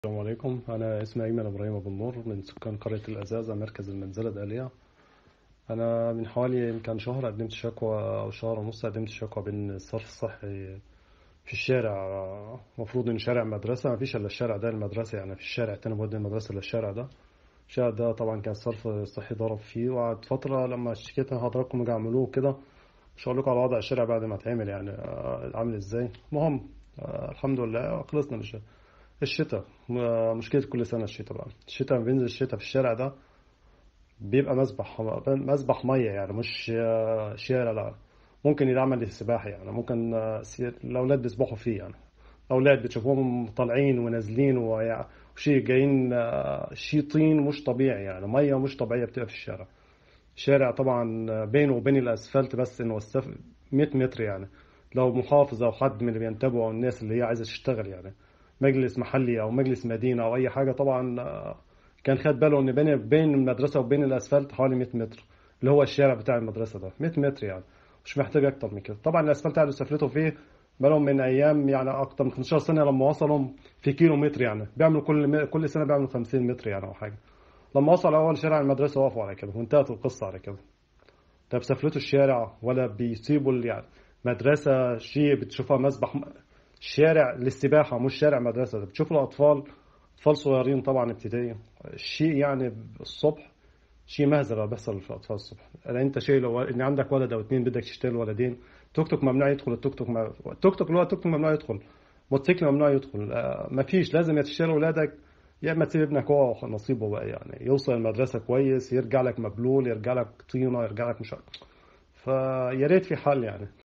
السلام عليكم أنا اسمي أيمن إبراهيم أبو النور من سكان قرية الأزازة مركز المنزلة دالية أنا من حوالي يمكن شهر قدمت شكوى أو شهر ونص قدمت شكوى بين الصرف الصحي في الشارع المفروض إن شارع مدرسة ما فيش إلا الشارع ده المدرسة يعني في الشارع التاني بودي المدرسة إلا الشارع ده الشارع ده طبعا كان الصرف الصحي ضرب فيه وقعد فترة لما اشتكيت حضراتكم اجي اعملوه كده مش هقول لكم على وضع الشارع بعد ما اتعمل يعني آه، عامل ازاي المهم آه، الحمد لله خلصنا من الشارع الشتاء م- مشكلة كل سنة الشتاء بقى الشتاء لما بينزل الشتاء في الشارع ده بيبقى مسبح مسبح مية يعني مش آه، شارع لا ممكن يتعمل للسباحة يعني ممكن آه، سي- الأولاد بيسبحوا فيه يعني الأولاد بتشوفوهم طالعين ونازلين ويع- وشي جايين آه، شي طين مش طبيعي يعني مية مش طبيعية بتبقى في الشارع شارع طبعا بينه وبين الأسفلت بس إنه السف 100 متر يعني لو محافظ أو حد من اللي بينتبهوا أو الناس اللي هي عايزة تشتغل يعني مجلس محلي أو مجلس مدينة أو أي حاجة طبعا آه، كان خد باله إن بين بين المدرسة وبين الأسفلت حوالي 100 متر اللي هو الشارع بتاع المدرسة ده 100 متر يعني مش محتاج أكتر من كده طبعا الأسفلت قعدوا يسفلتوا فيه بقالهم من أيام يعني أكتر من 15 سنة لما وصلوا في كيلو متر يعني بيعملوا كل كل سنة بيعملوا 50 متر يعني أو حاجة لما وصل أول شارع المدرسة وقفوا على كده وانتهت القصة على كده لا بيسفلتوا الشارع ولا بيسيبوا ال- يعني مدرسة شيء بتشوفها مسبح شارع للسباحة مش شارع مدرسة ده بتشوف الأطفال أطفال صغيرين طبعا ابتدائي شيء يعني الصبح شيء مهزلة بيحصل في الأطفال الصبح يعني أنت شيء لو إن عندك ولد أو اتنين بدك تشتري ولدين توك توك ممنوع يدخل التوك توك ما... التوك توك اللي هو التوك توك ممنوع يدخل موتوسيكل ممنوع يدخل آه، مفيش لازم يا تشتري ولادك يا اما تسيب ابنك هو نصيبه بقى يعني يوصل المدرسة كويس يرجع لك مبلول يرجع لك طينة يرجع لك مش عارف. فيا ريت في حل يعني